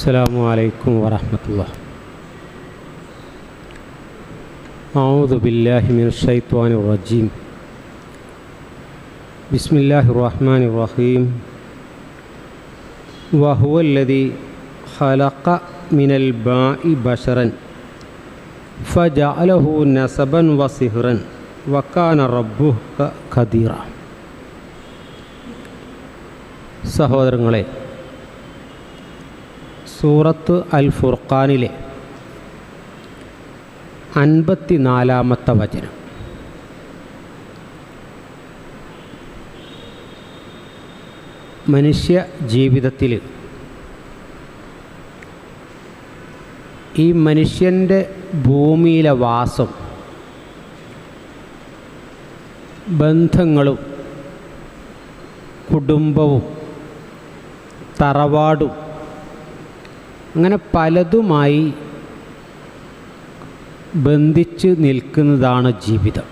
السلام عليكم ورحمة الله أعوذ بالله من الشيطان الرجيم بسم الله الرحمن الرحيم وهو الذي خلق من الماء بشرا فجعله نسبا وصهرا وكان ربك قديرا സഹോദരങ്ങളെ സൂറത്ത് അൽ ഫുർഖാനിലെ അൻപത്തിനാലാമത്തെ വചനം മനുഷ്യ ജീവിതത്തിൽ ഈ മനുഷ്യൻ്റെ ഭൂമിയിലെ വാസം ബന്ധങ്ങളും കുടുംബവും തറവാടും അങ്ങനെ പലതുമായി ബന്ധിച്ച് നിൽക്കുന്നതാണ് ജീവിതം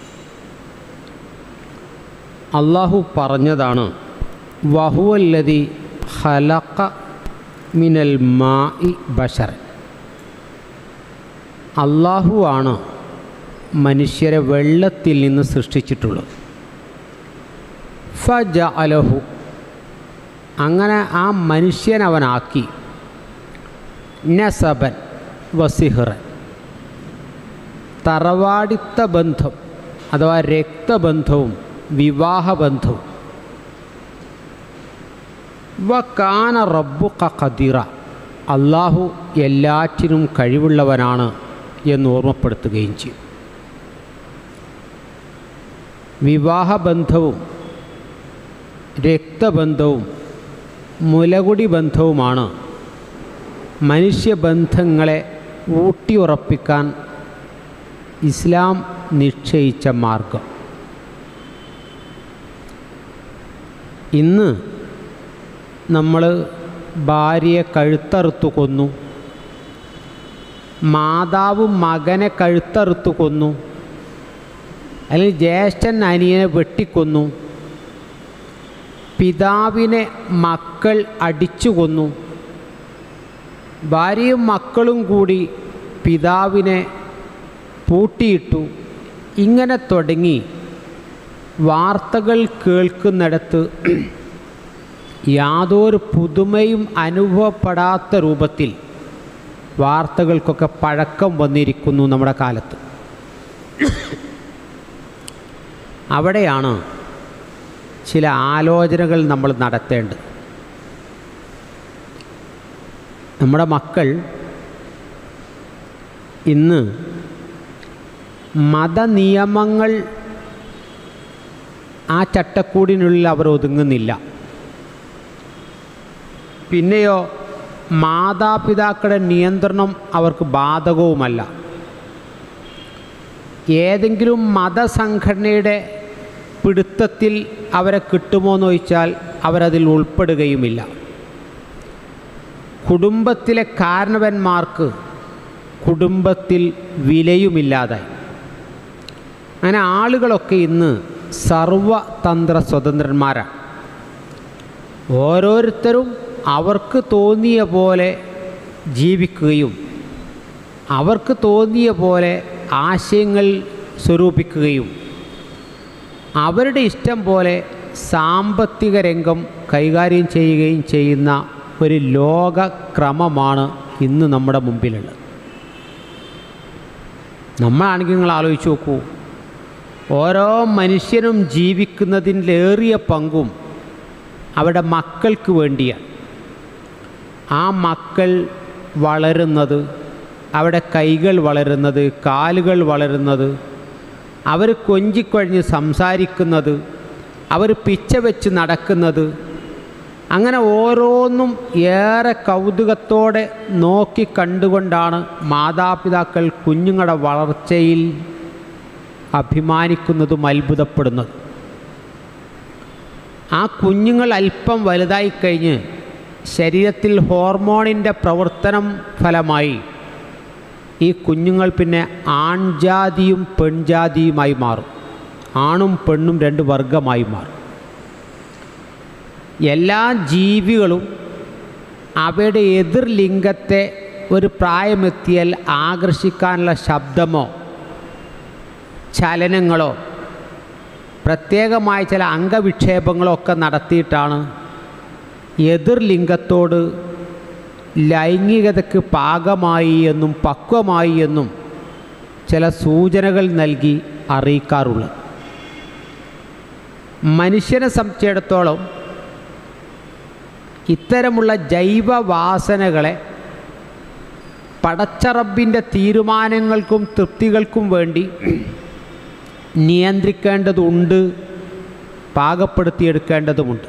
അള്ളാഹു പറഞ്ഞതാണ് വഹുവല്ലതി ഹലക്ക മിനൽ മായി ബഷർ അള്ളാഹു ആണ് മനുഷ്യരെ വെള്ളത്തിൽ നിന്ന് സൃഷ്ടിച്ചിട്ടുള്ളത് ഫജ അലഹു അങ്ങനെ ആ മനുഷ്യനവനാക്കി നസബൻ വസിഹറൻ തറവാടിത്ത ബന്ധം അഥവാ രക്തബന്ധവും വിവാഹബന്ധവും വ കാന റബ്ബു ഖദീറ അള്ളാഹു എല്ലാറ്റിനും കഴിവുള്ളവനാണ് എന്ന് ഓർമ്മപ്പെടുത്തുകയും ചെയ്യും വിവാഹബന്ധവും രക്തബന്ധവും മുലകുടി ബന്ധവുമാണ് മനുഷ്യബന്ധങ്ങളെ ഊട്ടിയുറപ്പിക്കാൻ ഇസ്ലാം നിശ്ചയിച്ച മാർഗം ഇന്ന് നമ്മൾ ഭാര്യയെ കഴുത്തറുത്തു കൊന്നു മാതാവ് മകനെ കഴുത്തറുത്തു കൊന്നു അല്ലെങ്കിൽ ജ്യേഷ്ഠൻ അനിയനെ വെട്ടിക്കൊന്നു പിതാവിനെ മക്കൾ അടിച്ചു കൊന്നു ഭാര്യയും മക്കളും കൂടി പിതാവിനെ പൂട്ടിയിട്ടു ഇങ്ങനെ തുടങ്ങി വാർത്തകൾ കേൾക്കുന്നിടത്ത് യാതൊരു പുതുമയും അനുഭവപ്പെടാത്ത രൂപത്തിൽ വാർത്തകൾക്കൊക്കെ പഴക്കം വന്നിരിക്കുന്നു നമ്മുടെ കാലത്ത് അവിടെയാണ് ചില ആലോചനകൾ നമ്മൾ നടത്തേണ്ടത് നമ്മുടെ മക്കൾ ഇന്ന് മതനിയമങ്ങൾ ആ ചട്ടക്കൂടിനുള്ളിൽ അവർ ഒതുങ്ങുന്നില്ല പിന്നെയോ മാതാപിതാക്കളുടെ നിയന്ത്രണം അവർക്ക് ബാധകവുമല്ല ഏതെങ്കിലും മതസംഘടനയുടെ പിടുത്തത്തിൽ അവരെ കിട്ടുമോ എന്ന് ചോദിച്ചാൽ അവരതിൽ ഉൾപ്പെടുകയുമില്ല കുടുംബത്തിലെ കാരണവന്മാർക്ക് കുടുംബത്തിൽ വിലയുമില്ലാതായി അങ്ങനെ ആളുകളൊക്കെ ഇന്ന് സർവതന്ത്ര സ്വതന്ത്രന്മാരാണ് ഓരോരുത്തരും അവർക്ക് തോന്നിയ പോലെ ജീവിക്കുകയും അവർക്ക് തോന്നിയ പോലെ ആശയങ്ങൾ സ്വരൂപിക്കുകയും അവരുടെ ഇഷ്ടം പോലെ സാമ്പത്തിക രംഗം കൈകാര്യം ചെയ്യുകയും ചെയ്യുന്ന ഒരു ലോകക്രമമാണ് ഇന്ന് നമ്മുടെ മുമ്പിലുള്ളത് നമ്മളാണെങ്കിൽ നിങ്ങൾ ആലോചിച്ച് നോക്കൂ ഓരോ മനുഷ്യനും ജീവിക്കുന്നതിലേറിയ പങ്കും അവരുടെ മക്കൾക്ക് വേണ്ടിയാണ് ആ മക്കൾ വളരുന്നത് അവിടെ കൈകൾ വളരുന്നത് കാലുകൾ വളരുന്നത് അവർ കൊഞ്ചിക്കൊഴിഞ്ഞ് സംസാരിക്കുന്നത് അവർ പിച്ച വെച്ച് നടക്കുന്നത് അങ്ങനെ ഓരോന്നും ഏറെ കൗതുകത്തോടെ നോക്കി കണ്ടുകൊണ്ടാണ് മാതാപിതാക്കൾ കുഞ്ഞുങ്ങളുടെ വളർച്ചയിൽ അഭിമാനിക്കുന്നതും അത്ഭുതപ്പെടുന്നത് ആ കുഞ്ഞുങ്ങൾ അല്പം വലുതായി കഴിഞ്ഞ് ശരീരത്തിൽ ഹോർമോണിൻ്റെ പ്രവർത്തനം ഫലമായി ഈ കുഞ്ഞുങ്ങൾ പിന്നെ ആൺജാതിയും പെൺജാതിയുമായി മാറും ആണും പെണ്ണും രണ്ട് വർഗമായി മാറും എല്ലാ ജീവികളും അവയുടെ എതിർ ലിംഗത്തെ ഒരു പ്രായമെത്തിയാൽ ആകർഷിക്കാനുള്ള ശബ്ദമോ ചലനങ്ങളോ പ്രത്യേകമായ ചില അംഗവിക്ഷേപങ്ങളോ ഒക്കെ നടത്തിയിട്ടാണ് എതിർ ലിംഗത്തോട് ലൈംഗികതയ്ക്ക് പാകമായി എന്നും പക്വമായി എന്നും ചില സൂചനകൾ നൽകി അറിയിക്കാറുള്ളത് മനുഷ്യനെ സംബന്ധിച്ചിടത്തോളം ഇത്തരമുള്ള ജൈവവാസനകളെ പടച്ചറബിൻ്റെ തീരുമാനങ്ങൾക്കും തൃപ്തികൾക്കും വേണ്ടി നിയന്ത്രിക്കേണ്ടതുണ്ട് പാകപ്പെടുത്തിയെടുക്കേണ്ടതുമുണ്ട്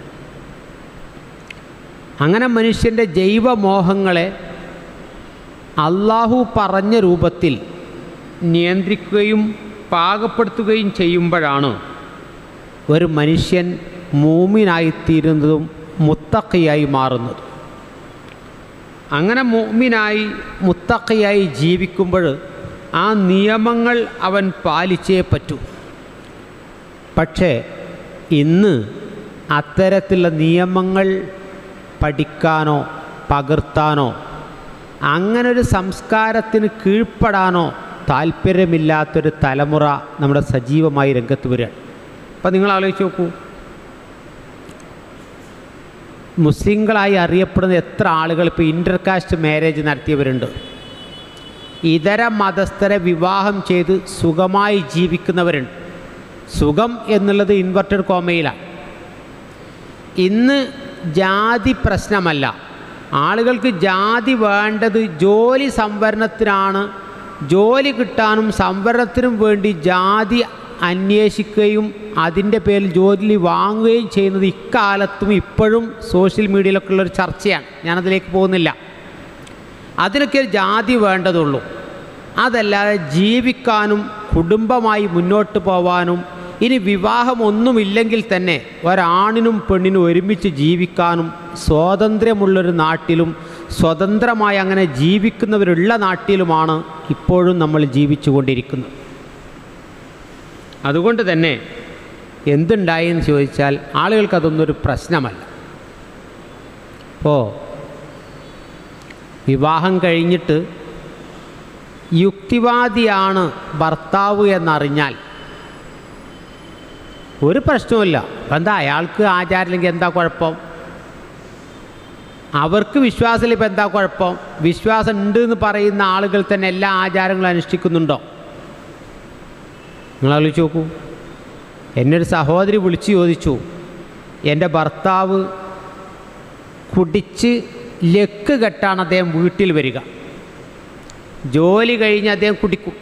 അങ്ങനെ മനുഷ്യൻ്റെ ജൈവമോഹങ്ങളെ അള്ളാഹു പറഞ്ഞ രൂപത്തിൽ നിയന്ത്രിക്കുകയും പാകപ്പെടുത്തുകയും ചെയ്യുമ്പോഴാണ് ഒരു മനുഷ്യൻ മൂമിനായിത്തീരുന്നതും മുത്തക്കയായി മാറുന്നതും അങ്ങനെ മൂമിനായി മുത്തക്കയായി ജീവിക്കുമ്പോൾ ആ നിയമങ്ങൾ അവൻ പാലിച്ചേ പറ്റൂ പക്ഷേ ഇന്ന് അത്തരത്തിലുള്ള നിയമങ്ങൾ പഠിക്കാനോ പകർത്താനോ അങ്ങനൊരു സംസ്കാരത്തിന് കീഴ്പ്പെടാനോ താല്പര്യമില്ലാത്തൊരു തലമുറ നമ്മുടെ സജീവമായി രംഗത്ത് വരികയാണ് അപ്പം നിങ്ങൾ ആലോചിച്ച് നോക്കൂ മുസ്ലിങ്ങളായി അറിയപ്പെടുന്ന എത്ര ആളുകൾ ഇപ്പോൾ ഇൻ്റർകാസ്റ്റ് മാരേജ് നടത്തിയവരുണ്ട് ഇതര മതസ്ഥരെ വിവാഹം ചെയ്ത് സുഖമായി ജീവിക്കുന്നവരുണ്ട് സുഖം എന്നുള്ളത് ഇൻവെർട്ടഡ് കോമയിലാണ് ഇന്ന് ജാതി പ്രശ്നമല്ല ആളുകൾക്ക് ജാതി വേണ്ടത് ജോലി സംവരണത്തിനാണ് ജോലി കിട്ടാനും സംവരണത്തിനും വേണ്ടി ജാതി അന്വേഷിക്കുകയും അതിൻ്റെ പേരിൽ ജോലി വാങ്ങുകയും ചെയ്യുന്നത് ഇക്കാലത്തും ഇപ്പോഴും സോഷ്യൽ മീഡിയയിലൊക്കെ ഉള്ളൊരു ചർച്ചയാണ് ഞാനതിലേക്ക് പോകുന്നില്ല അതിനൊക്കെ ഒരു ജാതി വേണ്ടതുള്ളൂ അതല്ലാതെ ജീവിക്കാനും കുടുംബമായി മുന്നോട്ട് പോവാനും ഇനി വിവാഹമൊന്നുമില്ലെങ്കിൽ തന്നെ ഒരാണിനും പെണ്ണിനും ഒരുമിച്ച് ജീവിക്കാനും സ്വാതന്ത്ര്യമുള്ളൊരു നാട്ടിലും സ്വതന്ത്രമായി അങ്ങനെ ജീവിക്കുന്നവരുള്ള നാട്ടിലുമാണ് ഇപ്പോഴും നമ്മൾ ജീവിച്ചു കൊണ്ടിരിക്കുന്നത് അതുകൊണ്ട് തന്നെ എന്തുണ്ടായി എന്ന് ചോദിച്ചാൽ ആളുകൾക്ക് അതൊന്നും ഒരു പ്രശ്നമല്ല അപ്പോൾ വിവാഹം കഴിഞ്ഞിട്ട് യുക്തിവാദിയാണ് ഭർത്താവ് എന്നറിഞ്ഞാൽ ഒരു പ്രശ്നവുമില്ല അപ്പം എന്താ അയാൾക്ക് ആചാരമില്ലെങ്കിൽ എന്താ കുഴപ്പം അവർക്ക് വിശ്വാസമില്ല ഇപ്പം എന്താ കുഴപ്പം വിശ്വാസം ഉണ്ട് എന്ന് പറയുന്ന ആളുകൾ തന്നെ എല്ലാ ആചാരങ്ങളും അനുഷ്ഠിക്കുന്നുണ്ടോ നിങ്ങൾ ആലോചിച്ച് നോക്കൂ എന്നെ ഒരു സഹോദരി വിളിച്ച് ചോദിച്ചു എൻ്റെ ഭർത്താവ് കുടിച്ച് ലക്ക് കെട്ടാണ് അദ്ദേഹം വീട്ടിൽ വരിക ജോലി കഴിഞ്ഞ് അദ്ദേഹം കുടിക്കും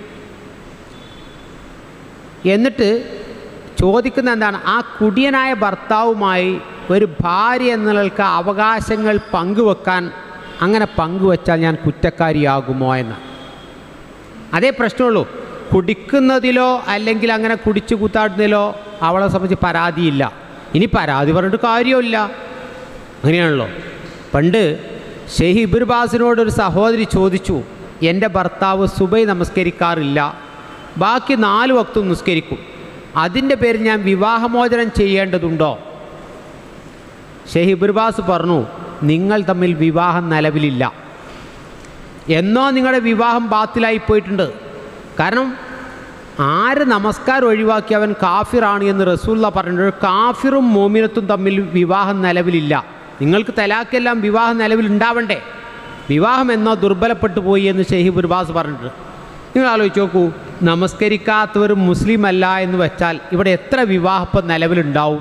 എന്നിട്ട് ചോദിക്കുന്ന എന്താണ് ആ കുടിയനായ ഭർത്താവുമായി ഒരു ഭാര്യ എന്നുള്ളവർക്ക് അവകാശങ്ങൾ പങ്കുവെക്കാൻ അങ്ങനെ പങ്കുവെച്ചാൽ ഞാൻ കുറ്റക്കാരിയാകുമോ എന്ന് അതേ പ്രശ്നമുള്ളൂ കുടിക്കുന്നതിലോ അല്ലെങ്കിൽ അങ്ങനെ കുടിച്ചു കൂത്താടുന്നതിലോ അവളെ സംബന്ധിച്ച് പരാതിയില്ല ഇനി പരാതി പറഞ്ഞിട്ട് കാര്യമില്ല അങ്ങനെയാണല്ലോ പണ്ട് ഷെയ്ഖ് ഇബിർബാസിനോട് ഒരു സഹോദരി ചോദിച്ചു എൻ്റെ ഭർത്താവ് സുബൈ നമസ്കരിക്കാറില്ല ബാക്കി നാല് വക്തും നിസ്കരിക്കും അതിൻ്റെ പേരിൽ ഞാൻ വിവാഹമോചനം ചെയ്യേണ്ടതുണ്ടോ ഷെയ്ഖ് ഇബിർബാസ് പറഞ്ഞു നിങ്ങൾ തമ്മിൽ വിവാഹം നിലവിലില്ല എന്നോ നിങ്ങളുടെ വിവാഹം ബാത്തിലായി പോയിട്ടുണ്ട് കാരണം ആര് നമസ്കാരം ഒഴിവാക്കി അവൻ കാഫിറാണ് എന്ന് റസൂല്ല പറഞ്ഞിട്ടുണ്ട് കാഫിറും മോമിനത്തും തമ്മിൽ വിവാഹം നിലവിലില്ല നിങ്ങൾക്ക് തലാക്കെല്ലാം വിവാഹം നിലവിലുണ്ടാവണ്ടേ വിവാഹം എന്നോ ദുർബലപ്പെട്ടു പോയി എന്ന് ഷെയ്ഖ് ബുർബാസ് പറഞ്ഞിട്ടുണ്ട് നിങ്ങൾ ആലോചിച്ച് നോക്കൂ നമസ്കരിക്കാത്തവർ മുസ്ലിം അല്ല എന്ന് വെച്ചാൽ ഇവിടെ എത്ര വിവാഹപ്പം നിലവിലുണ്ടാവും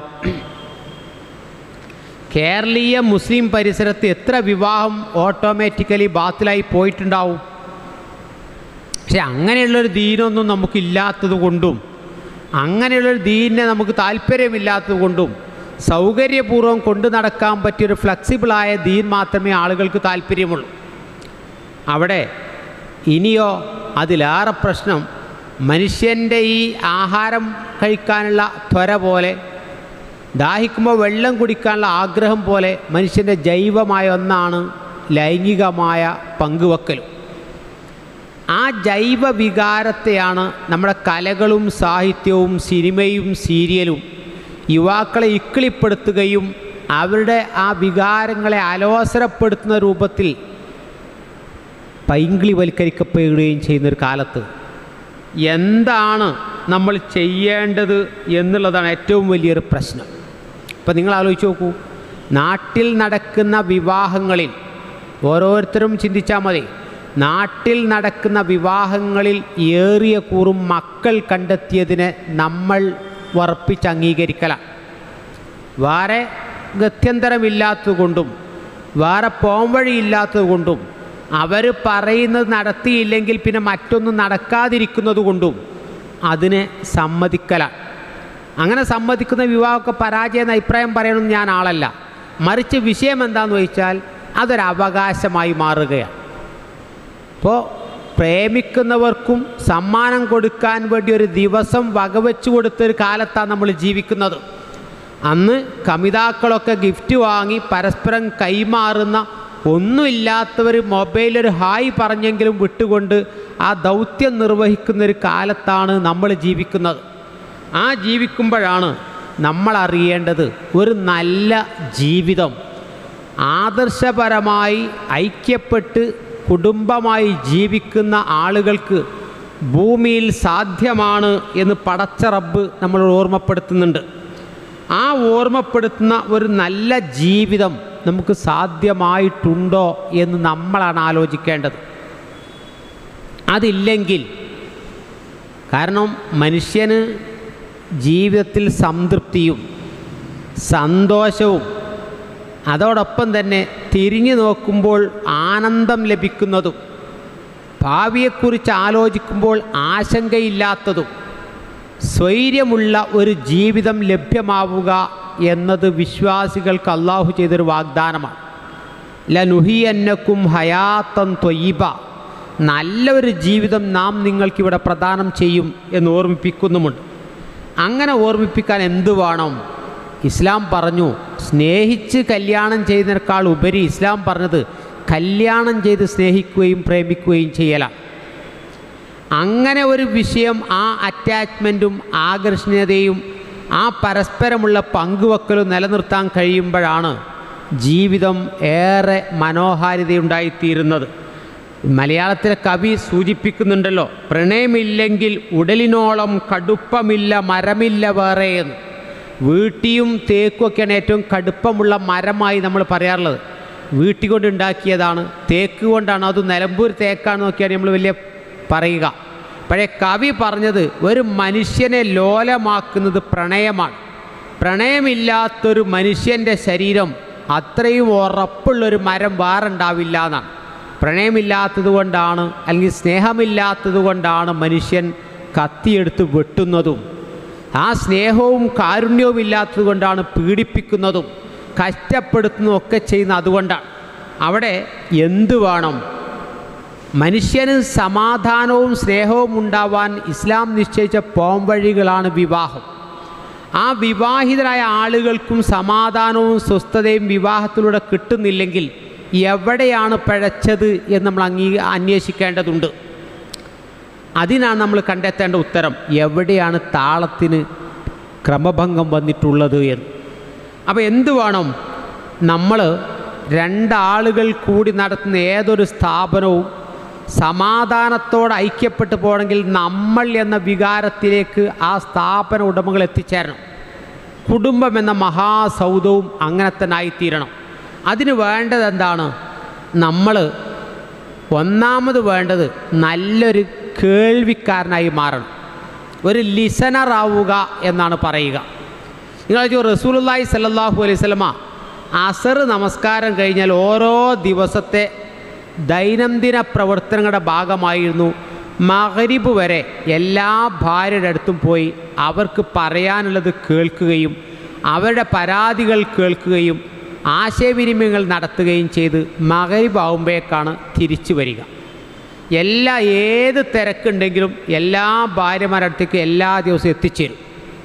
കേരളീയ മുസ്ലിം പരിസരത്ത് എത്ര വിവാഹം ഓട്ടോമാറ്റിക്കലി ബാത്തിലായി പോയിട്ടുണ്ടാവും പക്ഷെ അങ്ങനെയുള്ളൊരു ദീനൊന്നും നമുക്കില്ലാത്തത് കൊണ്ടും അങ്ങനെയുള്ളൊരു ദീനിനെ നമുക്ക് താല്പര്യമില്ലാത്തത് കൊണ്ടും സൗകര്യപൂർവ്വം കൊണ്ടു നടക്കാൻ പറ്റിയൊരു ഫ്ലെക്സിബിളായ ദീൻ മാത്രമേ ആളുകൾക്ക് താല്പര്യമുള്ളൂ അവിടെ ഇനിയോ അതിലേറെ പ്രശ്നം മനുഷ്യൻ്റെ ഈ ആഹാരം കഴിക്കാനുള്ള ത്വര പോലെ ദാഹിക്കുമ്പോൾ വെള്ളം കുടിക്കാനുള്ള ആഗ്രഹം പോലെ മനുഷ്യൻ്റെ ജൈവമായ ഒന്നാണ് ലൈംഗികമായ പങ്കുവെക്കലും ആ ജൈവ വികാരത്തെയാണ് നമ്മുടെ കലകളും സാഹിത്യവും സിനിമയും സീരിയലും യുവാക്കളെ ഇക്കിളിപ്പെടുത്തുകയും അവരുടെ ആ വികാരങ്ങളെ അലോസരപ്പെടുത്തുന്ന രൂപത്തിൽ പൈങ്കിളിവൽക്കരിക്കപ്പെടുകയും ചെയ്യുന്നൊരു കാലത്ത് എന്താണ് നമ്മൾ ചെയ്യേണ്ടത് എന്നുള്ളതാണ് ഏറ്റവും വലിയൊരു പ്രശ്നം ഇപ്പം നിങ്ങൾ ആലോചിച്ച് നോക്കൂ നാട്ടിൽ നടക്കുന്ന വിവാഹങ്ങളിൽ ഓരോരുത്തരും ചിന്തിച്ചാൽ മതി നാട്ടിൽ നടക്കുന്ന വിവാഹങ്ങളിൽ ഏറിയ കൂറും മക്കൾ കണ്ടെത്തിയതിനെ നമ്മൾ ഉറപ്പിച്ച് അംഗീകരിക്കലാണ് വേറെ ഗത്യന്തരമില്ലാത്തതുകൊണ്ടും വേറെ പോംവഴിയില്ലാത്തതുകൊണ്ടും അവർ പറയുന്നത് നടത്തിയില്ലെങ്കിൽ പിന്നെ മറ്റൊന്നും നടക്കാതിരിക്കുന്നത് കൊണ്ടും അതിനെ സമ്മതിക്കലാണ് അങ്ങനെ സമ്മതിക്കുന്ന വിവാഹമൊക്കെ പരാജയം എന്ന അഭിപ്രായം പറയണമെന്ന് ഞാൻ ആളല്ല മറിച്ച് വിഷയം എന്താണെന്ന് ചോദിച്ചാൽ അതൊരു അവകാശമായി മാറുകയാണ് അപ്പോൾ പ്രേമിക്കുന്നവർക്കും സമ്മാനം കൊടുക്കാൻ വേണ്ടി ഒരു ദിവസം വകവെച്ചു കൊടുത്തൊരു കാലത്താണ് നമ്മൾ ജീവിക്കുന്നത് അന്ന് കമിതാക്കളൊക്കെ ഗിഫ്റ്റ് വാങ്ങി പരസ്പരം കൈമാറുന്ന ഒന്നുമില്ലാത്തവർ മൊബൈലൊരു ഹായ് പറഞ്ഞെങ്കിലും വിട്ടുകൊണ്ട് ആ ദൗത്യം നിർവഹിക്കുന്ന ഒരു കാലത്താണ് നമ്മൾ ജീവിക്കുന്നത് ആ ജീവിക്കുമ്പോഴാണ് നമ്മൾ അറിയേണ്ടത് ഒരു നല്ല ജീവിതം ആദർശപരമായി ഐക്യപ്പെട്ട് കുടുംബമായി ജീവിക്കുന്ന ആളുകൾക്ക് ഭൂമിയിൽ സാധ്യമാണ് എന്ന് പടച്ച റബ്ബ് നമ്മൾ ഓർമ്മപ്പെടുത്തുന്നുണ്ട് ആ ഓർമ്മപ്പെടുത്തുന്ന ഒരു നല്ല ജീവിതം നമുക്ക് സാധ്യമായിട്ടുണ്ടോ എന്ന് നമ്മളാണ് ആലോചിക്കേണ്ടത് അതില്ലെങ്കിൽ കാരണം മനുഷ്യന് ജീവിതത്തിൽ സംതൃപ്തിയും സന്തോഷവും അതോടൊപ്പം തന്നെ തിരിഞ്ഞു നോക്കുമ്പോൾ ആനന്ദം ലഭിക്കുന്നതും ഭാവിയെക്കുറിച്ച് ആലോചിക്കുമ്പോൾ ആശങ്കയില്ലാത്തതും സ്വൈര്യമുള്ള ഒരു ജീവിതം ലഭ്യമാവുക എന്നത് വിശ്വാസികൾക്ക് അള്ളാഹു ചെയ്തൊരു വാഗ്ദാനമാണ് ലനുഹിയന്നക്കും ഹയാത്തൻ തൊയ്യബ നല്ലൊരു ജീവിതം നാം നിങ്ങൾക്കിവിടെ പ്രദാനം ചെയ്യും എന്ന് ഓർമ്മിപ്പിക്കുന്നുമുണ്ട് അങ്ങനെ ഓർമ്മിപ്പിക്കാൻ എന്തു വേണം ഇസ്ലാം പറഞ്ഞു സ്നേഹിച്ച് കല്യാണം ചെയ്യുന്നതിനേക്കാൾ ഉപരി ഇസ്ലാം പറഞ്ഞത് കല്യാണം ചെയ്ത് സ്നേഹിക്കുകയും പ്രേമിക്കുകയും ചെയ്യലാണ് അങ്ങനെ ഒരു വിഷയം ആ അറ്റാച്ച്മെൻറ്റും ആകർഷണീയതയും ആ പരസ്പരമുള്ള പങ്കുവെക്കലും നിലനിർത്താൻ കഴിയുമ്പോഴാണ് ജീവിതം ഏറെ മനോഹാരിതയുണ്ടായിത്തീരുന്നത് മലയാളത്തിലെ കവി സൂചിപ്പിക്കുന്നുണ്ടല്ലോ പ്രണയമില്ലെങ്കിൽ ഉടലിനോളം കടുപ്പമില്ല മരമില്ല വേറെ എന്ന് വീട്ടിയും തേക്കുമൊക്കെയാണ് ഏറ്റവും കടുപ്പമുള്ള മരമായി നമ്മൾ പറയാറുള്ളത് വീട്ടി കൊണ്ടുണ്ടാക്കിയതാണ് തേക്ക് കൊണ്ടാണ് അത് നിലമ്പൂർ തേക്കാണെന്നൊക്കെയാണ് നമ്മൾ വലിയ പറയുക പഴയ കവി പറഞ്ഞത് ഒരു മനുഷ്യനെ ലോലമാക്കുന്നത് പ്രണയമാണ് പ്രണയമില്ലാത്തൊരു മനുഷ്യൻ്റെ ശരീരം അത്രയും ഉറപ്പുള്ളൊരു മരം വേറുണ്ടാവില്ല എന്നാണ് പ്രണയമില്ലാത്തത് കൊണ്ടാണ് അല്ലെങ്കിൽ സ്നേഹമില്ലാത്തത് കൊണ്ടാണ് മനുഷ്യൻ കത്തിയെടുത്ത് വെട്ടുന്നതും ആ സ്നേഹവും കാരുണ്യവും ഇല്ലാത്തത് കൊണ്ടാണ് പീഡിപ്പിക്കുന്നതും കഷ്ടപ്പെടുത്തുന്നതും ഒക്കെ ചെയ്യുന്ന അതുകൊണ്ടാണ് അവിടെ എന്ത് വേണം മനുഷ്യന് സമാധാനവും സ്നേഹവും ഉണ്ടാവാൻ ഇസ്ലാം നിശ്ചയിച്ച പോംവഴികളാണ് വിവാഹം ആ വിവാഹിതരായ ആളുകൾക്കും സമാധാനവും സ്വസ്ഥതയും വിവാഹത്തിലൂടെ കിട്ടുന്നില്ലെങ്കിൽ എവിടെയാണ് പിഴച്ചത് എന്ന് നമ്മൾ അംഗീ അന്വേഷിക്കേണ്ടതുണ്ട് അതിനാണ് നമ്മൾ കണ്ടെത്തേണ്ട ഉത്തരം എവിടെയാണ് താളത്തിന് ക്രമഭംഗം വന്നിട്ടുള്ളത് എന്ന് അപ്പോൾ എന്ത് വേണം നമ്മൾ രണ്ടാളുകൾ കൂടി നടത്തുന്ന ഏതൊരു സ്ഥാപനവും സമാധാനത്തോടെ ഐക്യപ്പെട്ടു പോകണമെങ്കിൽ നമ്മൾ എന്ന വികാരത്തിലേക്ക് ആ സ്ഥാപന ഉടമകൾ എത്തിച്ചേരണം കുടുംബം എന്ന മഹാസൗധവും അങ്ങനെ തന്നെ ആയിത്തീരണം അതിന് വേണ്ടത് എന്താണ് നമ്മൾ ഒന്നാമത് വേണ്ടത് നല്ലൊരു കേൾവിക്കാരനായി മാറണം ഒരു ലിസണർ ആവുക എന്നാണ് പറയുക നിങ്ങൾ റസൂലുള്ളാഹി സല്ലല്ലാഹു അലൈഹി സ്വലമ അസർ നമസ്കാരം കഴിഞ്ഞാൽ ഓരോ ദിവസത്തെ ദൈനംദിന പ്രവർത്തനങ്ങളുടെ ഭാഗമായിരുന്നു മകരിബ് വരെ എല്ലാ ഭാര്യയുടെ അടുത്തും പോയി അവർക്ക് പറയാനുള്ളത് കേൾക്കുകയും അവരുടെ പരാതികൾ കേൾക്കുകയും ആശയവിനിമയങ്ങൾ നടത്തുകയും ചെയ്ത് മകരിബ് ആകുമ്പോഴേക്കാണ് തിരിച്ചു വരിക എല്ലാ ഏത് തിരക്കുണ്ടെങ്കിലും എല്ലാ ഭാര്യമാരുടെ അടുത്തേക്ക് എല്ലാ ദിവസവും എത്തിച്ചേരും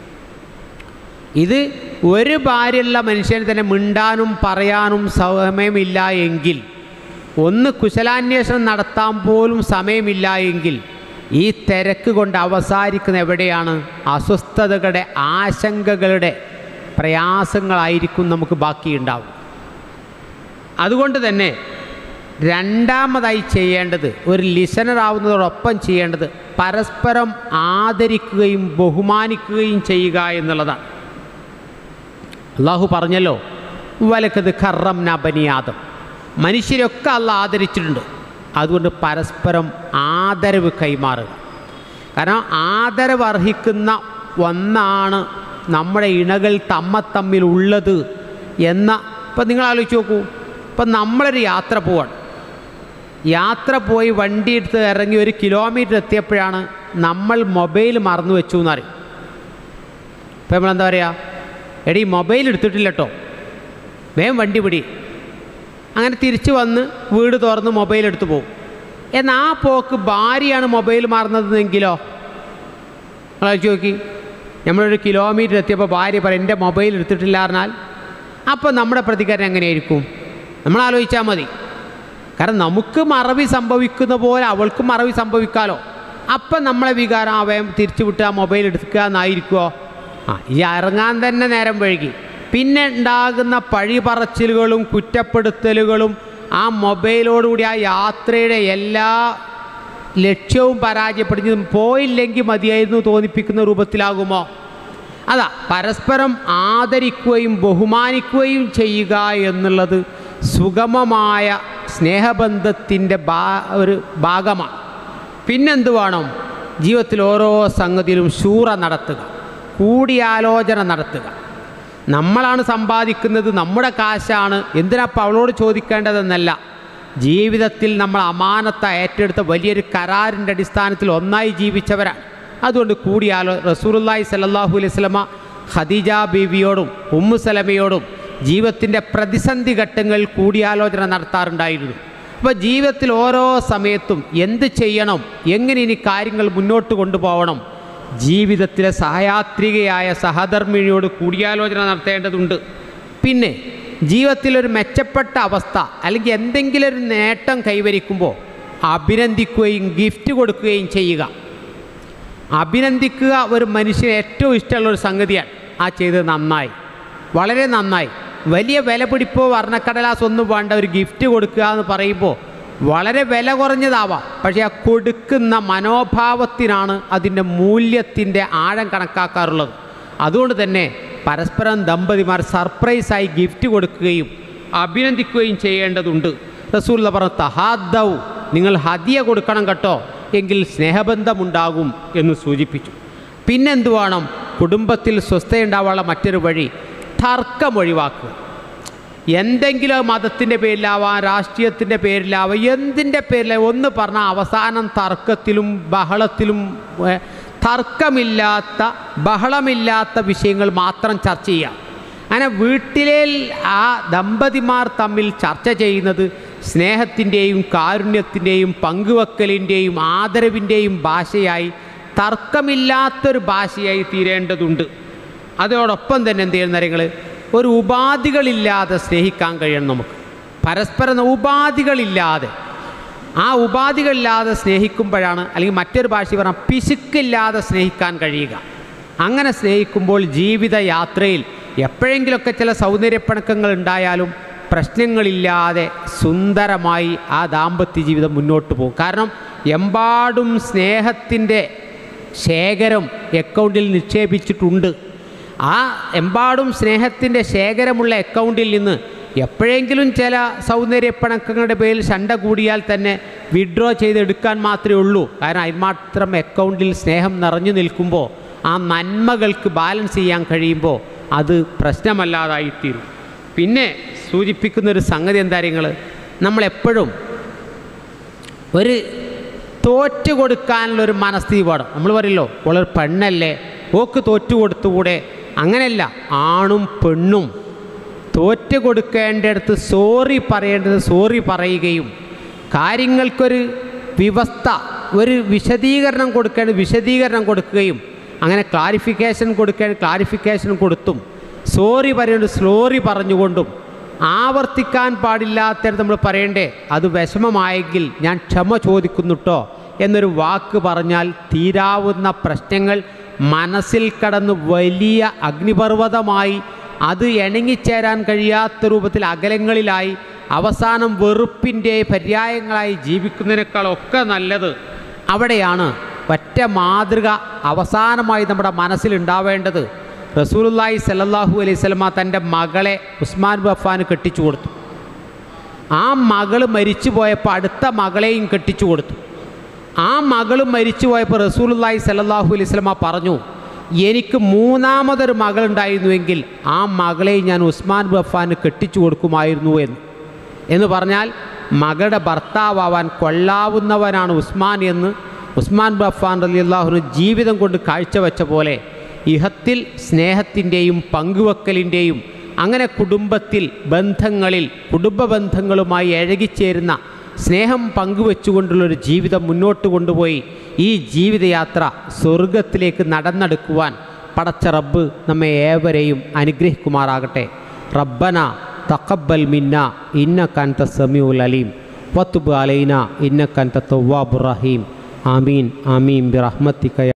ഇത് ഒരു ഭാര്യയുള്ള മനുഷ്യന് തന്നെ മിണ്ടാനും പറയാനും സമയമില്ല എങ്കിൽ ഒന്ന് കുശലാന്വേഷണം നടത്താൻ പോലും സമയമില്ല എങ്കിൽ ഈ തിരക്ക് കൊണ്ട് അവസാനിക്കുന്ന എവിടെയാണ് അസ്വസ്ഥതകളുടെ ആശങ്കകളുടെ പ്രയാസങ്ങളായിരിക്കും നമുക്ക് ബാക്കിയുണ്ടാവും അതുകൊണ്ട് തന്നെ രണ്ടാമതായി ചെയ്യേണ്ടത് ഒരു ലിസണർ ആവുന്നതോടൊപ്പം ചെയ്യേണ്ടത് പരസ്പരം ആദരിക്കുകയും ബഹുമാനിക്കുകയും ചെയ്യുക എന്നുള്ളതാണ് അള്ളാഹു പറഞ്ഞല്ലോ വലക്കത് ഖറം നബനിയാദം മനുഷ്യരൊക്കെ അല്ല ആദരിച്ചിട്ടുണ്ട് അതുകൊണ്ട് പരസ്പരം ആദരവ് കൈമാറുക കാരണം ആദരവ് അർഹിക്കുന്ന ഒന്നാണ് നമ്മുടെ ഇണകൾ തമ്മ തമ്മിലുള്ളത് എന്ന ഇപ്പം നിങ്ങൾ ആലോചിച്ച് നോക്കൂ ഇപ്പം നമ്മളൊരു യാത്ര പോവാണ് യാത്ര പോയി വണ്ടി എടുത്ത് ഇറങ്ങി ഒരു കിലോമീറ്റർ എത്തിയപ്പോഴാണ് നമ്മൾ മൊബൈൽ മറന്നു വെച്ചു എന്നറിയും ഇപ്പം നമ്മളെന്താ പറയുക എടീ മൊബൈൽ എടുത്തിട്ടില്ല കേട്ടോ വേഗം വണ്ടി പിടി അങ്ങനെ തിരിച്ചു വന്ന് വീട് തുറന്ന് മൊബൈൽ എടുത്ത് പോകും എന്നാൽ ആ പോക്ക് ഭാര്യയാണ് മൊബൈൽ മറന്നതെങ്കിലോ ആലോചിച്ച് നോക്കി നമ്മളൊരു കിലോമീറ്റർ എത്തിയപ്പോൾ ഭാര്യ പറയും എൻ്റെ മൊബൈൽ എടുത്തിട്ടില്ല പറഞ്ഞാൽ അപ്പോൾ നമ്മുടെ പ്രതികരണം എങ്ങനെയായിരിക്കും നമ്മൾ ആലോചിച്ചാൽ മതി കാരണം നമുക്ക് മറവി സംഭവിക്കുന്ന പോലെ അവൾക്കും മറവി സംഭവിക്കാലോ അപ്പം നമ്മളെ വികാരം അവയും തിരിച്ചു വിട്ട് ആ മൊബൈൽ എടുക്കുക എന്നായിരിക്കുമോ ആ ഈ ഇറങ്ങാൻ തന്നെ നേരം വഴുകി പിന്നെ ഉണ്ടാകുന്ന പഴി പറച്ചിലുകളും കുറ്റപ്പെടുത്തലുകളും ആ മൊബൈലോടുകൂടി ആ യാത്രയുടെ എല്ലാ ലക്ഷ്യവും പരാജയപ്പെടുന്നതും പോയില്ലെങ്കിൽ മതിയായിരുന്നു തോന്നിപ്പിക്കുന്ന രൂപത്തിലാകുമോ അതാ പരസ്പരം ആദരിക്കുകയും ബഹുമാനിക്കുകയും ചെയ്യുക എന്നുള്ളത് സുഗമമായ സ്നേഹബന്ധത്തിൻ്റെ ഭാ ഒരു ഭാഗമാണ് പിന്നെന്ത് വേണം ജീവിതത്തിൽ ഓരോ സംഗതിയിലും ശൂറ നടത്തുക കൂടിയാലോചന നടത്തുക നമ്മളാണ് സമ്പാദിക്കുന്നത് നമ്മുടെ കാശാണ് എന്തിനപ്പം അവളോട് ചോദിക്കേണ്ടതെന്നല്ല ജീവിതത്തിൽ നമ്മൾ അമാനത്ത ഏറ്റെടുത്ത വലിയൊരു കരാറിൻ്റെ അടിസ്ഥാനത്തിൽ ഒന്നായി ജീവിച്ചവരാണ് അതുകൊണ്ട് കൂടിയാലോ റസൂലുല്ലായി സല്ലാഹു അലൈഹി സ്വലമ ഖദീജ ബീവിയോടും ഉമ്മു സലമയോടും ജീവിതത്തിൻ്റെ പ്രതിസന്ധി ഘട്ടങ്ങളിൽ കൂടിയാലോചന നടത്താറുണ്ടായിരുന്നു അപ്പോൾ ജീവിതത്തിൽ ഓരോ സമയത്തും എന്ത് ചെയ്യണം എങ്ങനെ ഇനി കാര്യങ്ങൾ മുന്നോട്ട് കൊണ്ടുപോകണം ജീവിതത്തിലെ സഹയാത്രികയായ സഹധർമ്മിണിയോട് കൂടിയാലോചന നടത്തേണ്ടതുണ്ട് പിന്നെ ജീവിതത്തിലൊരു മെച്ചപ്പെട്ട അവസ്ഥ അല്ലെങ്കിൽ എന്തെങ്കിലും ഒരു നേട്ടം കൈവരിക്കുമ്പോൾ അഭിനന്ദിക്കുകയും ഗിഫ്റ്റ് കൊടുക്കുകയും ചെയ്യുക അഭിനന്ദിക്കുക ഒരു മനുഷ്യന് ഏറ്റവും ഇഷ്ടമുള്ള ഒരു സംഗതിയാണ് ആ ചെയ്തത് നന്നായി വളരെ നന്നായി വലിയ വില പിടിപ്പോ വർണ്ണക്കടലാസ് ഒന്നും വേണ്ട ഒരു ഗിഫ്റ്റ് കൊടുക്കുക എന്ന് പറയുമ്പോൾ വളരെ വില കുറഞ്ഞതാവാം പക്ഷേ ആ കൊടുക്കുന്ന മനോഭാവത്തിനാണ് അതിൻ്റെ മൂല്യത്തിൻ്റെ ആഴം കണക്കാക്കാറുള്ളത് അതുകൊണ്ട് തന്നെ പരസ്പരം ദമ്പതിമാർ സർപ്രൈസായി ഗിഫ്റ്റ് കൊടുക്കുകയും അഭിനന്ദിക്കുകയും ചെയ്യേണ്ടതുണ്ട് റസൂല്ല പറഞ്ഞ തഹാദൗ നിങ്ങൾ ഹദിയ കൊടുക്കണം കേട്ടോ എങ്കിൽ സ്നേഹബന്ധമുണ്ടാകും എന്ന് സൂചിപ്പിച്ചു പിന്നെന്ത് വേണം കുടുംബത്തിൽ സ്വസ്ഥയുണ്ടാവാനുള്ള മറ്റൊരു വഴി തർക്കം ഒഴിവാക്കുക എന്തെങ്കിലും മതത്തിൻ്റെ പേരിലാവാം രാഷ്ട്രീയത്തിൻ്റെ പേരിലാവാം എന്തിൻ്റെ പേരില ഒന്ന് പറഞ്ഞാൽ അവസാനം തർക്കത്തിലും ബഹളത്തിലും ഏ, തർക്കമില്ലാത്ത ബഹളമില്ലാത്ത വിഷയങ്ങൾ മാത്രം ചർച്ച ചെയ്യാം അങ്ങനെ വീട്ടിലെ ആ ദമ്പതിമാർ തമ്മിൽ ചർച്ച ചെയ്യുന്നത് സ്നേഹത്തിൻ്റെയും കാരുണ്യത്തിൻ്റെയും പങ്കുവെക്കലിൻ്റെയും ആദരവിൻ്റെയും ഭാഷയായി തർക്കമില്ലാത്തൊരു ഭാഷയായി തീരേണ്ടതുണ്ട് അതോടൊപ്പം തന്നെ എന്ത് ചെയ്യുന്ന കാര്യങ്ങൾ ഒരു ഉപാധികളില്ലാതെ സ്നേഹിക്കാൻ കഴിയണം നമുക്ക് പരസ്പരം ഉപാധികളില്ലാതെ ആ ഉപാധികളില്ലാതെ സ്നേഹിക്കുമ്പോഴാണ് അല്ലെങ്കിൽ മറ്റൊരു ഭാഷ പറഞ്ഞാൽ പിശുക്കില്ലാതെ സ്നേഹിക്കാൻ കഴിയുക അങ്ങനെ സ്നേഹിക്കുമ്പോൾ ജീവിത യാത്രയിൽ എപ്പോഴെങ്കിലുമൊക്കെ ചില സൗന്ദര്യപ്പിണക്കങ്ങൾ ഉണ്ടായാലും പ്രശ്നങ്ങളില്ലാതെ സുന്ദരമായി ആ ദാമ്പത്യ ജീവിതം മുന്നോട്ട് പോകും കാരണം എമ്പാടും സ്നേഹത്തിൻ്റെ ശേഖരം അക്കൗണ്ടിൽ നിക്ഷേപിച്ചിട്ടുണ്ട് ആ എമ്പാടും സ്നേഹത്തിൻ്റെ ശേഖരമുള്ള അക്കൗണ്ടിൽ നിന്ന് എപ്പോഴെങ്കിലും ചില സൗന്ദര്യപ്പിണക്കങ്ങളുടെ പേരിൽ ശണ്ട കൂടിയാൽ തന്നെ വിഡ്രോ ചെയ്തെടുക്കാൻ മാത്രമേ ഉള്ളൂ കാരണം അതിന്മാത്രം അക്കൗണ്ടിൽ സ്നേഹം നിറഞ്ഞു നിൽക്കുമ്പോൾ ആ നന്മകൾക്ക് ബാലൻസ് ചെയ്യാൻ കഴിയുമ്പോൾ അത് പ്രശ്നമല്ലാതായിത്തീരും പിന്നെ സൂചിപ്പിക്കുന്ന ഒരു സംഗതി എന്താ നിങ്ങൾ നമ്മളെപ്പോഴും ഒരു തോറ്റു കൊടുക്കാനുള്ള ഒരു മനസ്ഥിതി പാടും നമ്മൾ പറയല്ലോ ഓളൊരു പെണ്ണല്ലേ ഓക്ക് തോറ്റു കൊടുത്തുകൂടെ അങ്ങനെയല്ല ആണും പെണ്ണും തോറ്റു കൊടുക്കേണ്ടടുത്ത് സോറി പറയേണ്ടത് സോറി പറയുകയും കാര്യങ്ങൾക്കൊരു വ്യവസ്ഥ ഒരു വിശദീകരണം കൊടുക്കേണ്ടത് വിശദീകരണം കൊടുക്കുകയും അങ്ങനെ ക്ലാരിഫിക്കേഷൻ കൊടുക്കേണ്ട ക്ലാരിഫിക്കേഷൻ കൊടുത്തും സോറി പറയേണ്ടത് സ്ലോറി പറഞ്ഞുകൊണ്ടും ആവർത്തിക്കാൻ പാടില്ലാത്തത് നമ്മൾ പറയണ്ടേ അത് വിഷമമായെങ്കിൽ ഞാൻ ക്ഷമ ചോദിക്കുന്നുട്ടോ എന്നൊരു വാക്ക് പറഞ്ഞാൽ തീരാവുന്ന പ്രശ്നങ്ങൾ മനസ്സിൽ കടന്ന് വലിയ അഗ്നിപർവ്വതമായി അത് ഇണങ്ങിച്ചേരാൻ കഴിയാത്ത രൂപത്തിൽ അകലങ്ങളിലായി അവസാനം വെറുപ്പിൻ്റെ പര്യായങ്ങളായി ജീവിക്കുന്നതിനേക്കാളൊക്കെ നല്ലത് അവിടെയാണ് ഒറ്റ മാതൃക അവസാനമായി നമ്മുടെ മനസ്സിലുണ്ടാവേണ്ടത് റസൂലുല്ലാഹി സല്ലല്ലാഹു അലൈഹി സ്വലമ തൻ്റെ മകളെ ഉസ്മാൻ ബഫാന് കെട്ടിച്ചു കൊടുത്തു ആ മകൾ മരിച്ചു പോയപ്പോൾ അടുത്ത മകളെയും കെട്ടിച്ചു കൊടുത്തു ആ മകൾ മരിച്ചു പോയപ്പോൾ റസൂലുല്ലാഹി സല്ലല്ലാഹു അലൈഹി സ്വലമ പറഞ്ഞു എനിക്ക് മൂന്നാമതൊരു മകളുണ്ടായിരുന്നുവെങ്കിൽ ആ മകളെ ഞാൻ ഉസ്മാൻ ബഫാന് കെട്ടിച്ചു കൊടുക്കുമായിരുന്നു എന്ന് എന്ന് പറഞ്ഞാൽ മകളുടെ ഭർത്താവാൻ കൊള്ളാവുന്നവനാണ് ഉസ്മാൻ എന്ന് ഉസ്മാൻ ബഫാൻ റലിയല്ലാഹുന് ജീവിതം കൊണ്ട് കാഴ്ചവെച്ച പോലെ ഇഹത്തിൽ സ്നേഹത്തിൻ്റെയും പങ്കുവെക്കലിൻ്റെയും അങ്ങനെ കുടുംബത്തിൽ ബന്ധങ്ങളിൽ കുടുംബ ബന്ധങ്ങളുമായി ഇഴകിച്ചേരുന്ന സ്നേഹം പങ്കുവെച്ചുകൊണ്ടുള്ളൊരു ജീവിതം മുന്നോട്ട് കൊണ്ടുപോയി ഈ ജീവിതയാത്ര സ്വർഗത്തിലേക്ക് നടന്നെടുക്കുവാൻ പടച്ച റബ്ബ് നമ്മെ ഏവരെയും അനുഗ്രഹിക്കുമാറാകട്ടെ റബ്ബന തക്കബൽ മിന്ന ഇന്ന കൻത സമീഉൽ അലീം വത്തുബ് അലൈന ഇന്ന കൻത തവ്വാബുർ റഹീം ആമീൻ ആമീൻ ബിറഹ്മത്തിക